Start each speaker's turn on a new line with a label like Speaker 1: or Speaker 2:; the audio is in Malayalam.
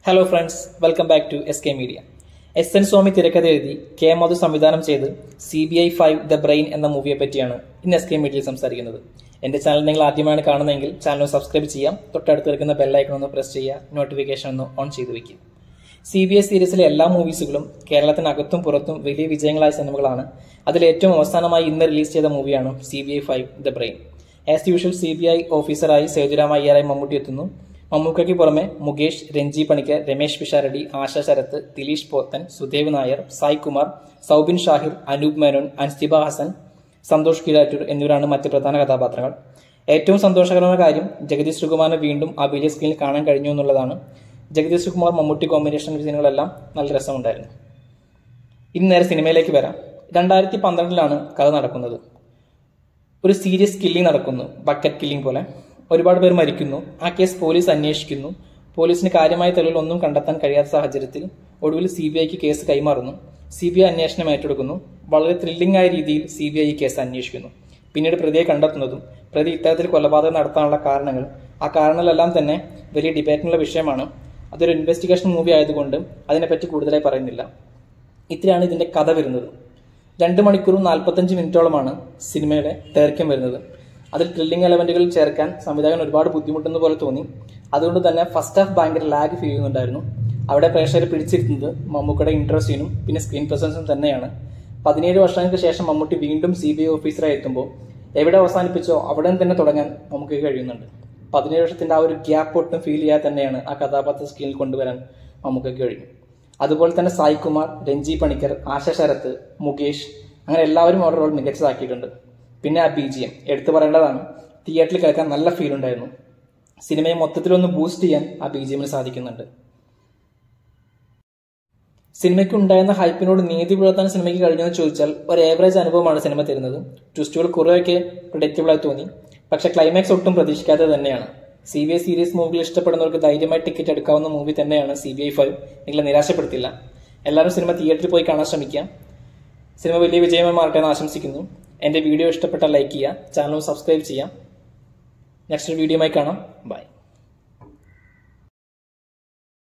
Speaker 1: hello friends welcome back to S K media S N Swami തിരക്കഥ എഴുതി കെ മധു സംവിധാനം ചെയ്ത് C B I five the brain എന്ന മൂവിയെ പറ്റിയാണ് ഇന്ന് എസ് കെ മീഡിയയിൽ സംസാരിക്കുന്നത് എന്റെ ചാനൽ നിങ്ങൾ ആദ്യമാണ് കാണുന്നതെങ്കിൽ ചാനൽ സബ്സ്ക്രൈബ് ചെയ്യാം തൊട്ടടുത്ത് കിടക്കുന്ന ബെല്ലൈക്കൺ ഒന്ന് പ്രസ് ചെയ്യുക നോട്ടിഫിക്കേഷൻ ഒന്ന് ഓൺ ചെയ്ത് വെക്കുക സി ബി എസ് സീരീസിലെ എല്ലാ മൂവീസുകളും കേരളത്തിനകത്തും പുറത്തും വലിയ വിജയങ്ങളായ സിനിമകളാണ് അതിൽ ഏറ്റവും അവസാനമായി ഇന്ന് റിലീസ് ചെയ്ത മൂവിയാണ് C B I five the brain as usual C B I ഓഫീസറായി സേതുരാമ അയ്യറായി മമ്മൂട്ടി എത്തുന്നു മമ്മൂക്കയ്ക്ക് പുറമെ മുകേഷ് രഞ്ജി പണിക്കർ രമേശ് പിഷാരടി ആശ ശരത്ത് ദിലീഷ് പോത്തൻ സുദേവ് നായർ സായ് കുമാർ സൗബിൻ ഷാഹിർ അനൂപ് മേനോൻ അൻസിബ ഹസൻ സന്തോഷ് കിരാറ്റൂർ എന്നിവരാണ് മറ്റ് പ്രധാന കഥാപാത്രങ്ങൾ ഏറ്റവും സന്തോഷകരമായ കാര്യം ജഗദീഷ് ശ്രീകുമാറിനെ വീണ്ടും ആ വലിയ സ്ക്രീനിൽ കാണാൻ കഴിഞ്ഞു എന്നുള്ളതാണ് ജഗദീഷ് ശ്രീകുമാർ മമ്മൂട്ടി കോമ്പിനേഷൻ സീനുകളെല്ലാം നല്ല രസമുണ്ടായിരുന്നു ഇനി നേരെ സിനിമയിലേക്ക് വരാം രണ്ടായിരത്തി പന്ത്രണ്ടിലാണ് കഥ നടക്കുന്നത് ഒരു സീരിയസ് കില്ലിംഗ് നടക്കുന്നു ബക്കറ്റ് കില്ലിംഗ് പോലെ ഒരുപാട് പേർ മരിക്കുന്നു ആ കേസ് പോലീസ് അന്വേഷിക്കുന്നു പോലീസിന് കാര്യമായ തെളിവുകളൊന്നും കണ്ടെത്താൻ കഴിയാത്ത സാഹചര്യത്തിൽ ഒടുവിൽ സി ബി ഐക്ക് കേസ് കൈമാറുന്നു സി ബി ഐ അന്വേഷണം ഏറ്റെടുക്കുന്നു വളരെ ത്രില്ലിംഗ് ആയ രീതിയിൽ സി ബി ഐ കേസ് അന്വേഷിക്കുന്നു പിന്നീട് പ്രതിയെ കണ്ടെത്തുന്നതും പ്രതി ഇത്തരത്തിൽ കൊലപാതകം നടത്താനുള്ള കാരണങ്ങൾ ആ കാരണങ്ങളെല്ലാം തന്നെ വലിയ ഡിബേറ്റിനുള്ള വിഷയമാണ് അതൊരു ഇൻവെസ്റ്റിഗേഷൻ മൂവി ആയതുകൊണ്ട് അതിനെപ്പറ്റി കൂടുതലായി പറയുന്നില്ല ഇത്രയാണ് ഇതിന്റെ കഥ വരുന്നത് രണ്ട് മണിക്കൂറും നാൽപ്പത്തഞ്ച് മിനിറ്റോളമാണ് സിനിമയുടെ ദൈർഘ്യം വരുന്നത് അതിൽ ത്രില്ലിംഗ് എലമെന്റുകൾ ചേർക്കാൻ സംവിധായകൻ ഒരുപാട് ബുദ്ധിമുട്ടുന്ന പോലെ തോന്നി അതുകൊണ്ട് തന്നെ ഫസ്റ്റ് ഹാഫ് ഭയങ്കര ലാഗ് ഫീൽ ചെയ്യുന്നുണ്ടായിരുന്നു അവിടെ പ്രേക്ഷകരെ പിടിച്ചിരുത്തുന്നത് മമ്മൂക്കയുടെ ഇൻട്രസ്റ്റിനും പിന്നെ സ്ക്രീൻ പ്രസൻസും തന്നെയാണ് പതിനേഴ് വർഷങ്ങൾക്ക് ശേഷം മമ്മൂട്ടി വീണ്ടും സി ബി ഐ ഓഫീസറായി എത്തുമ്പോൾ എവിടെ അവസാനിപ്പിച്ചോ അവിടെ തന്നെ തുടങ്ങാൻ നമുക്ക് കഴിയുന്നുണ്ട് പതിനേഴ് വർഷത്തിന്റെ ആ ഒരു ഗ്യാപ്പ് ഒട്ടും ഫീൽ ചെയ്യാതെ തന്നെയാണ് ആ കഥാപാത്ര സ്ക്രീനിൽ കൊണ്ടുവരാൻ നമുക്കൊക്കെ കഴിഞ്ഞു അതുപോലെ തന്നെ സായ് കുമാർ രഞ്ജി പണിക്കർ ആശ ശരത്ത് മുകേഷ് അങ്ങനെ എല്ലാവരും അവരുടെ റോൾ മികച്ചതാക്കിയിട്ടുണ്ട് പിന്നെ ആ ബി ജി എം എടുത്തു പറയേണ്ടതാണ് തിയേറ്ററിൽ കേൾക്കാൻ നല്ല ഫീൽ ഉണ്ടായിരുന്നു സിനിമയെ മൊത്തത്തിലൊന്ന് ബൂസ്റ്റ് ചെയ്യാൻ ആ ബി ജി എമ്മിന് സാധിക്കുന്നുണ്ട് സിനിമയ്ക്ക് ഉണ്ടായിരുന്ന ഹൈപ്പിനോട് നീതി പുലർത്താൻ സിനിമയ്ക്ക് കഴിഞ്ഞെന്ന് ചോദിച്ചാൽ ഒരു ഏവറേജ് അനുഭവമാണ് സിനിമ തരുന്നത് ട്വിസ്റ്റുകൾ കുറേയൊക്കെ പ്രൊഡക്റ്റബിളായി തോന്നി പക്ഷെ ക്ലൈമാക്സ് ഒട്ടും പ്രതീക്ഷിക്കാതെ തന്നെയാണ് സി ബി ഐ സീരീസ് മൂവികൾ ഇഷ്ടപ്പെടുന്നവർക്ക് ധൈര്യമായി ടിക്കറ്റ് എടുക്കാവുന്ന മൂവി തന്നെയാണ് സി ബി ഐ ഫൈവ് നിങ്ങളെ നിരാശപ്പെടുത്തില്ല എല്ലാവരും സിനിമ തിയേറ്ററിൽ പോയി കാണാൻ ശ്രമിക്കാം സിനിമ വലിയ വിജയമായി മാറട്ടെ എന്ന് ആശംസിക്കുന്നു എന്റെ വീഡിയോ ഇഷ്ടപ്പെട്ടാൽ ലൈക്ക് ചെയ്യുക ചാനൽ സബ്സ്ക്രൈബ് ചെയ്യാം നെക്സ്റ്റ് വീഡിയോയുമായി കാണാം ബൈ